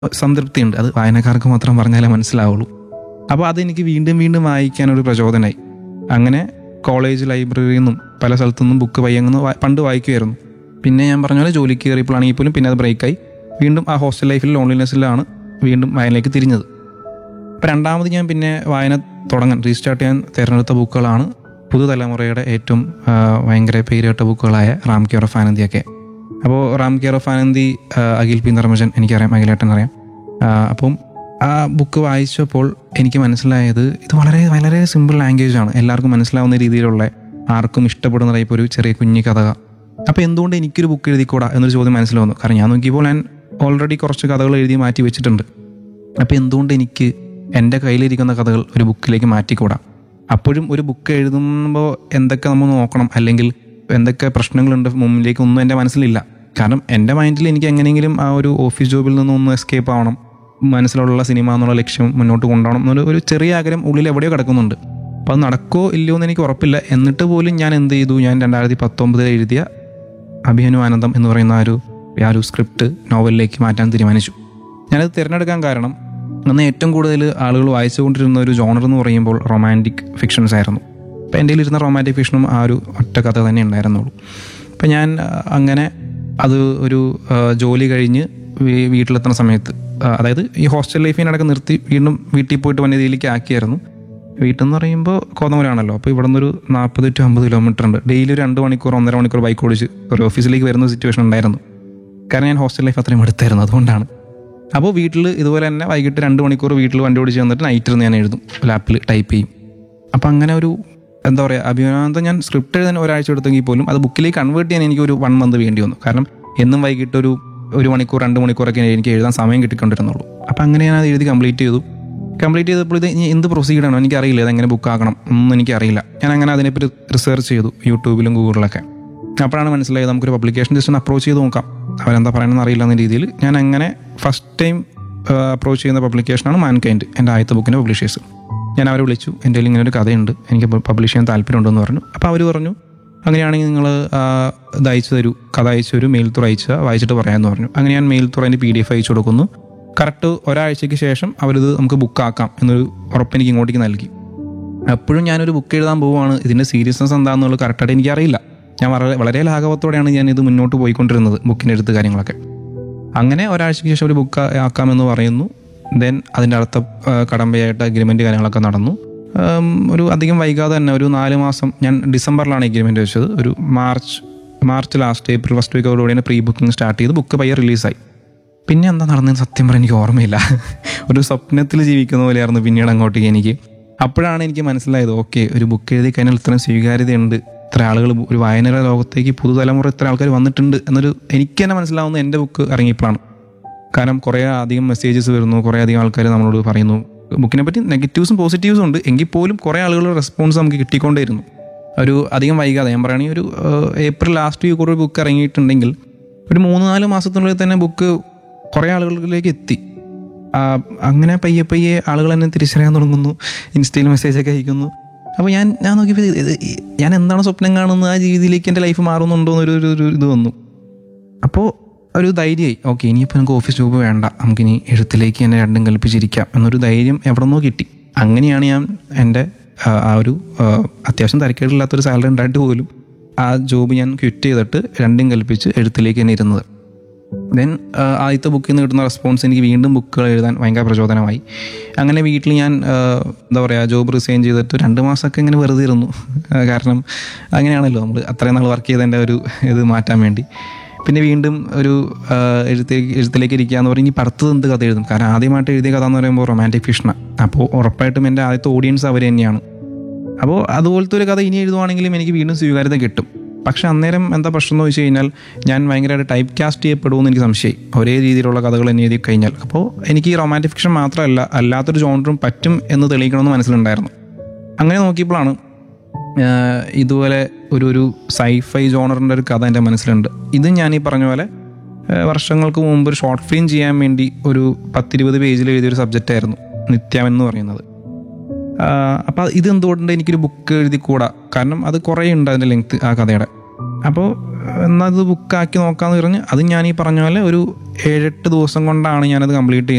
സംതൃപ്തിയുണ്ട് അത് വായനക്കാർക്ക് മാത്രം പറഞ്ഞാലേ മനസ്സിലാവുള്ളൂ അപ്പോൾ അതെനിക്ക് വീണ്ടും വീണ്ടും വായിക്കാനൊരു പ്രചോദനമായി അങ്ങനെ കോളേജ് ലൈബ്രറിയിൽ നിന്നും പല സ്ഥലത്തുനിന്നും ബുക്ക് പയ്യങ്ങുന്ന വാ- പണ്ട് വായിക്കുമായിരുന്നു പിന്നെ ഞാൻ പറഞ്ഞ പോലെ ജോലിക്ക് കയറിയപ്പോഴാണെങ്കിൽ പോലും പിന്നെ അത് ബ്രേക്കായി വീണ്ടും ആ ഹോസ്റ്റൽ ലൈഫിൽ ലോൺലിനെസ്സിലാണ് വീണ്ടും വായനയിലേക്ക് തിരിഞ്ഞത് അപ്പോൾ രണ്ടാമത് ഞാൻ പിന്നെ വായന തുടങ്ങാൻ റീസ്റ്റാർട്ട് ചെയ്യാൻ തിരഞ്ഞെടുത്ത ബുക്കുകളാണ് പുതുതലമുറയുടെ ഏറ്റവും ആ, ഭയങ്കര പേരുകേട്ട ബുക്കുകളായ റാം കെയർ ഓഫ് ആനന്ദിയൊക്കെ അപ്പോൾ റാം കെയർ ഓഫ് ആനന്ദി ആ, അഖിൽ പി നിർമ്മജൻ എനിക്കറിയാം അഖിലേട്ടൻ അറിയാം ആ, അപ്പം ആ ബുക്ക് വായിച്ചപ്പോൾ എനിക്ക് മനസ്സിലായത് ഇത് വളരെ വളരെ സിമ്പിൾ ലാംഗ്വേജ് ആണ് എല്ലാവർക്കും മനസ്സിലാവുന്ന രീതിയിലുള്ള ആർക്കും ഇഷ്ടപ്പെടുന്ന ടൈപ്പ് ഒരു ചെറിയ കുഞ്ഞു കഥ അപ്പോൾ എന്തുകൊണ്ട് എനിക്കൊരു ബുക്ക് എഴുതിക്കൂടാ എന്നൊരു ചോദ്യം മനസ്സിൽ വന്നു കാരണം ഞാൻ നോക്കിയപ്പോൾ ഞാൻ ഓൾറെഡി കുറച്ച് കഥകൾ എഴുതി മാറ്റി വെച്ചിട്ടുണ്ട് അപ്പോൾ എന്തുകൊണ്ട് എനിക്ക് എൻ്റെ കയ്യിലിരിക്കുന്ന കഥകൾ ഒരു ബുക്കിലേക്ക് മാറ്റിക്കൂടാ അപ്പോഴും ഒരു ബുക്ക് എഴുതുമ്പോൾ എന്തൊക്കെ നമ്മൾ നോക്കണം അല്ലെങ്കിൽ എന്തൊക്കെ പ്രശ്നങ്ങളുണ്ട് മുമ്പിലേക്ക് ഒന്നും എൻ്റെ മനസ്സിലില്ല കാരണം എൻ്റെ മൈൻഡിൽ എനിക്ക് എങ്ങനെയെങ്കിലും ആ ഒരു ഓഫീസ് ജോബിൽ നിന്ന് ഒന്ന് എസ്കേപ്പ് ആവണം മനസ്സിലുള്ള സിനിമ എന്നുള്ള ലക്ഷ്യം മുന്നോട്ട് കൊണ്ടുപോകണം എന്നൊരു ഒരു ചെറിയ ആഗ്രഹം ഉള്ളിൽ എവിടെയോ കിടക്കുന്നുണ്ട് അപ്പോൾ അത് നടക്കോ ഇല്ലയോ എന്ന് എനിക്ക് ഉറപ്പില്ല എന്നിട്ട് പോലും ഞാൻ എന്ത് ചെയ്തു ഞാൻ രണ്ടായിരത്തി പത്തൊമ്പതിൽ എഴുതിയ അഭിമന്യു ആനന്ദം എന്ന് പറയുന്ന ആ ഒരു ആ ഒരു സ്ക്രിപ്റ്റ് നോവലിലേക്ക് മാറ്റാൻ തീരുമാനിച്ചു ഞാനത് തിരഞ്ഞെടുക്കാൻ കാരണം അന്ന് ഏറ്റവും കൂടുതൽ ആളുകൾ വായിച്ചുകൊണ്ടിരുന്ന ഒരു ജോണർ എന്ന് പറയുമ്പോൾ റൊമാൻറ്റിക് ഫിക്ഷൻസ് ആയിരുന്നു അപ്പോൾ എൻ്റെ ഇരുന്ന റൊമാൻറ്റിക് ഫിക്ഷനും ആ ഒരു ഒറ്റ കഥ തന്നെ ഉണ്ടായിരുന്നുള്ളൂ അപ്പം ഞാൻ ആ, അങ്ങനെ അത് ഒരു ആ, ജോലി കഴിഞ്ഞ് വീ- വീട്ടിലെത്തുന്ന സമയത്ത് ആ, അതായത് ഈ ഹോസ്റ്റൽ ലൈഫിനടക്കം നിർത്തി വീണ്ടും വീട്ടിൽ പോയിട്ട് വന്ന രീതിയിലേക്ക് ആക്കിയായിരുന്നു വീട്ടിൽ നിന്ന് പറയുമ്പോൾ കോതമരാണല്ലോ അപ്പോൾ ഇവിടെ നിന്നൊരു നാൽപ്പത് ടു അമ്പത് കിലോമീറ്റർ ഉണ്ട് ഡെയിലി ഒരു രണ്ട് മണിക്കൂർ ഒന്നര മണിക്കൂർ ബൈക്ക് ഓടിച്ച് ഒരു ഓഫീസിലേക്ക് വരുന്ന സിറ്റുവേഷൻ ഉണ്ടായിരുന്നു കാരണം ഞാൻ ഹോസ്റ്റൽ ലൈഫ് അത്രയും എടുത്തായിരുന്നു അതുകൊണ്ടാണ് അപ്പോൾ വീട്ടിൽ ഇതുപോലെ തന്നെ വൈകിട്ട് രണ്ട് മണിക്കൂർ വീട്ടിൽ വണ്ടി ഓടിച്ച് വന്നിട്ട് നൈറ്റിൽ ഞാൻ എഴുതും ലാപ്പിൽ ടൈപ്പ് ചെയ്യും അപ്പം അങ്ങനെ ഒരു എന്താ പറയുക അഭിമാനന്ദം ഞാൻ സ്ക്രിപ്റ്റ് എഴുതാൻ ഒരാഴ്ച എടുത്തെങ്കിൽ പോലും അത് ബുക്കിലേക്ക് കൺവേർട്ട് ചെയ്യാൻ എനിക്ക് ഒരു വൺ മന്ത് വേണ്ടി വന്നു കാരണം എന്നും വൈകിട്ട് ഒരു ഒരു മണിക്കൂർ രണ്ട് മണിക്കൂറൊക്കെ എനിക്ക് എഴുതാൻ സമയം കിട്ടിക്കൊണ്ടിരുന്നുള്ളൂ അപ്പം അങ്ങനെ ഞാൻ അത് എഴുതി കംപ്ലീറ്റ് ചെയ്തു കംപ്ലീറ്റ് ചെയ്തപ്പോൾ ഇത് ഇനി എന്ത് പ്രൊസീഡ് ആണോ എനിക്കറിയില്ല ഇതെങ്ങനെ ബുക്ക് ആക്കണം ഒന്നും എനിക്കറിയില്ല ഞാൻ അങ്ങനെ അതിനെപ്പറ്റി റിസർച്ച് ചെയ്തു യൂട്യൂബിലും ഗൂഗിളിലൊക്കെ അപ്പോഴാണ് മനസ്സിലായത് നമുക്കൊരു പബ്ലിക്കേഷൻ ജസ്റ്റ് ഒന്ന് അപ്രോച്ച് ചെയ്ത് നോക്കാം അവരെന്താ പറയണമെന്ന് അറിയില്ല എന്ന രീതിയിൽ ഞാൻ അങ്ങനെ ഫസ്റ്റ് ടൈം അപ്രോച്ച് ചെയ്യുന്ന പബ്ലിക്കേഷനാണ് മാൻകൈൻഡ് എൻ്റെ ആദ്യത്തെ ബുക്കിൻ്റെ പബ്ലിഷേഴ്സ് ഞാൻ അവരെ വിളിച്ചു എൻ്റെ കയ്യിൽ ഇങ്ങനെ ഒരു കഥയുണ്ട് എനിക്ക് പബ്ലിഷ് ചെയ്യാൻ താല്പര്യമുണ്ടെന്ന് പറഞ്ഞു അപ്പോൾ അവർ പറഞ്ഞു അങ്ങനെയാണെങ്കിൽ നിങ്ങൾ ഇത് അയച്ചു തരൂ കഥ അയച്ചു തരൂ മെയിൽ തുറ അയച്ചാൽ വായിച്ചിട്ട് പറയാമെന്ന് പറഞ്ഞു അങ്ങനെ ഞാൻ മെയിൽ തുറ പി ഡി എഫ് അയച്ചു കൊടുക്കുന്നു കറക്റ്റ് ഒരാഴ്ചയ്ക്ക് ശേഷം അവരിത് നമുക്ക് ബുക്കാക്കാം എന്നൊരു ഉറപ്പ് എനിക്ക് ഇങ്ങോട്ടേക്ക് നൽകി എപ്പോഴും ഞാനൊരു ബുക്ക് എഴുതാൻ പോവുകയാണ് ഇതിൻ്റെ സീരിയസ്നെസ് എന്താണെന്നുള്ളത് കറക്റ്റായിട്ട് എനിക്കറിയില്ല ഞാൻ വളരെ വളരെ ലാഘവത്തോടെയാണ് ഞാൻ ഇത് മുന്നോട്ട് പോയിക്കൊണ്ടിരുന്നത് ബുക്കിൻ്റെ എടുത്ത് കാര്യങ്ങളൊക്കെ അങ്ങനെ ഒരാഴ്ചയ്ക്ക് ശേഷം ഒരു ബുക്ക് ആക്കാമെന്ന് പറയുന്നു ദെൻ അതിൻ്റെ അടുത്ത ആ, കടമ്പയായിട്ട് അഗ്രിമെൻറ്റ് കാര്യങ്ങളൊക്കെ നടന്നു ഉം, ഒരു അധികം വൈകാതെ തന്നെ ഒരു നാല് മാസം ഞാൻ ഡിസംബറിലാണ് എഗ്രിമെൻറ്റ് വെച്ചത് ഒരു March March last April first വീക്കോടുകൂടിയാണ് പ്രീ ബുക്കിംഗ് സ്റ്റാർട്ട് ചെയ്ത് ബുക്ക് പയ്യെ റിലീസായി പിന്നെ എന്താ നടന്നതെന്ന് സത്യം പറയാൻ എനിക്ക് ഓർമ്മയില്ല ഒരു സ്വപ്നത്തിൽ ജീവിക്കുന്ന പോലെയായിരുന്നു പിന്നീട് അങ്ങോട്ടേക്ക് എനിക്ക് അപ്പോഴാണ് എനിക്ക് മനസ്സിലായത് ഓക്കെ ഒരു ബുക്ക് എഴുതി കഴിഞ്ഞാൽ ഇത്രയും സ്വീകാര്യതയുണ്ട് ഇത്ര ആളുകൾ ഒരു വായനയുടെ ലോകത്തേക്ക് പുതുതലമുറ ഇത്ര ആൾക്കാർ വന്നിട്ടുണ്ട് എന്നൊരു എനിക്ക് തന്നെ മനസ്സിലാവുന്ന എൻ്റെ ബുക്ക് ഇറങ്ങിയപ്പോഴാണ് കാരണം കുറേ അധികം മെസ്സേജസ് വരുന്നു കുറേ അധികം ആൾക്കാർ നമ്മളോട് പറയുന്നു ബുക്കിനെ പറ്റി നെഗറ്റീവ്സും പോസിറ്റീവ്സും ഉണ്ട് എങ്കിൽ പോലും കുറേ ആളുകളുടെ റെസ്പോൺസ് നമുക്ക് കിട്ടിക്കൊണ്ടേയിരുന്നു ഒരു അധികം വൈകാതെ ഞാൻ പറയുകയാണെങ്കിൽ ഒരു ഏഹ്, ഏപ്രിൽ ലാസ്റ്റ് വീക്ക് ഒരു ബുക്ക് ഇറങ്ങിയിട്ടുണ്ടെങ്കിൽ ഒരു മൂന്ന് നാല് മാസത്തിനുള്ളിൽ തന്നെ ബുക്ക് കുറേ ആളുകളിലേക്ക് എത്തി ആ, അങ്ങനെ പയ്യെ പയ്യെ ആളുകൾ എന്നെ തിരിച്ചറിയാൻ തുടങ്ങുന്നു ഇൻസ്റ്റയിൽ മെസ്സേജൊക്കെ അയക്കുന്നു അപ്പോൾ ഞാൻ ഞാൻ നോക്കിയപ്പോൾ ഇത് ഇത് ഞാൻ എന്താണ് സ്വപ്നം കാണുന്നത് ആ രീതിയിലേക്ക് എൻ്റെ ലൈഫ് മാറുന്നുണ്ടോ എന്നൊരു ഒരു- ഒരു ഇത് വന്നു അപ്പോൾ ഒരു ധൈര്യമായി ഓക്കെ ഇനിയിപ്പോൾ നമുക്ക് ഓഫീസ് ജോബ് വേണ്ട നമുക്കിനി എഴുത്തിലേക്ക് തന്നെ രണ്ടും കൽപ്പിച്ചിരിക്കാം എന്നൊരു ധൈര്യം എവിടെ നിന്നോ കിട്ടി അങ്ങനെയാണ് ഞാൻ എൻ്റെ ആ, ആ ഒരു ആ, അത്യാവശ്യം തരക്കേടില്ലാത്തൊരു സാലറി ഉണ്ടായിട്ട് പോലും ആ ജോബ് ഞാൻ ക്വിറ്റ് ചെയ്തിട്ട് രണ്ടും കൽപ്പിച്ച് എഴുത്തിലേക്ക് തന്നെ ഇരുന്നത് ദെൻ ആദ്യത്തെ ബുക്കിൽ നിന്ന് കിട്ടുന്ന റെസ്പോൺസ് എനിക്ക് വീണ്ടും ബുക്കുകൾ എഴുതാൻ ഭയങ്കര പ്രചോദനമായി അങ്ങനെ വീട്ടിൽ ഞാൻ ആ, എന്താ പറയുക ജോബ് റിസൈൻ ചെയ്തിട്ട് രണ്ട് മാസമൊക്കെ ഇങ്ങനെ വെറുതെ ഇരുന്നു ആ, കാരണം അങ്ങനെയാണല്ലോ നമ്മൾ അത്രയും നാൾ വർക്ക് ചെയ്തതിൻ്റെ ഒരു ഇത് മാറ്റാൻ വേണ്ടി പിന്നെ വീണ്ടും ഒരു ആ, എഴുത്തേക്ക് എഴുത്തിലേക്ക് ഇരിക്കുക എന്ന് പറഞ്ഞാൽ ഇനി അടുത്തത് എന്ത് കഥ എഴുതും കാരണം ആദ്യമായിട്ട് എഴുതിയ കഥ എന്ന് പറയുമ്പോൾ റൊമാൻറ്റിക് ഫിക്ഷനാണ് അപ്പോൾ ഉറപ്പായിട്ടും എൻ്റെ ആദ്യത്തെ ഓഡിയൻസ് അവർ തന്നെയാണ് അപ്പോൾ അതുപോലത്തെ ഒരു കഥ ഇനി എഴുതുവാണെങ്കിലും എനിക്ക് വീണ്ടും സ്വീകാര്യത കിട്ടും പക്ഷെ അന്നേരം എന്താ പ്രശ്നം എന്ന് വെച്ച് കഴിഞ്ഞാൽ ഞാൻ ഭയങ്കരമായിട്ട് ടൈപ്പ് കാസ്റ്റ് ചെയ്യപ്പെടുമെന്ന് എനിക്ക് സംശയമായി ഒരേ രീതിയിലുള്ള കഥകൾ തന്നെ എഴുതി കഴിഞ്ഞാൽ അപ്പോൾ എനിക്ക് ഈ റൊമാൻറ്റിക് ഫിക്ഷൻ മാത്രമല്ല അല്ലാത്തൊരു ജോണറും പറ്റും എന്ന് തെളിയിക്കണമെന്ന് മനസ്സിലുണ്ടായിരുന്നു അങ്ങനെ നോക്കിയപ്പോഴാണ് ആഹ് ഇതുപോലെ ഒരു ഒരു സൈഫൈ ജോണറിൻ്റെ ഒരു കഥ എൻ്റെ മനസ്സിലുണ്ട് ഇത് ഞാൻ ഈ പറഞ്ഞ പോലെ ആഹ് വർഷങ്ങൾക്ക് മുമ്പ് ഒരു ഷോർട്ട് ഫിലിം ചെയ്യാൻ വേണ്ടി ഒരു പത്തിരുപത് പേജിൽ എഴുതിയൊരു സബ്ജക്റ്റ് ആയിരുന്നു നിത്യം എന്ന് പറയുന്നത് അപ്പോൾ ഇത് എന്തുകൊണ്ട് എനിക്കൊരു ബുക്ക് എഴുതി കൂടാ കാരണം അത് കുറേ ഉണ്ട് അതിൻ്റെ ലെങ്ത് ആ കഥയുടെ അപ്പോൾ എന്നാൽ അത് ബുക്കാക്കി നോക്കാമെന്ന് പറഞ്ഞ് അത് ഞാൻ ഈ പറഞ്ഞ പോലെ ഒരു ഏഴെട്ട് ദിവസം കൊണ്ടാണ് ഞാനത് കംപ്ലീറ്റ് ചെയ്യുന്നത്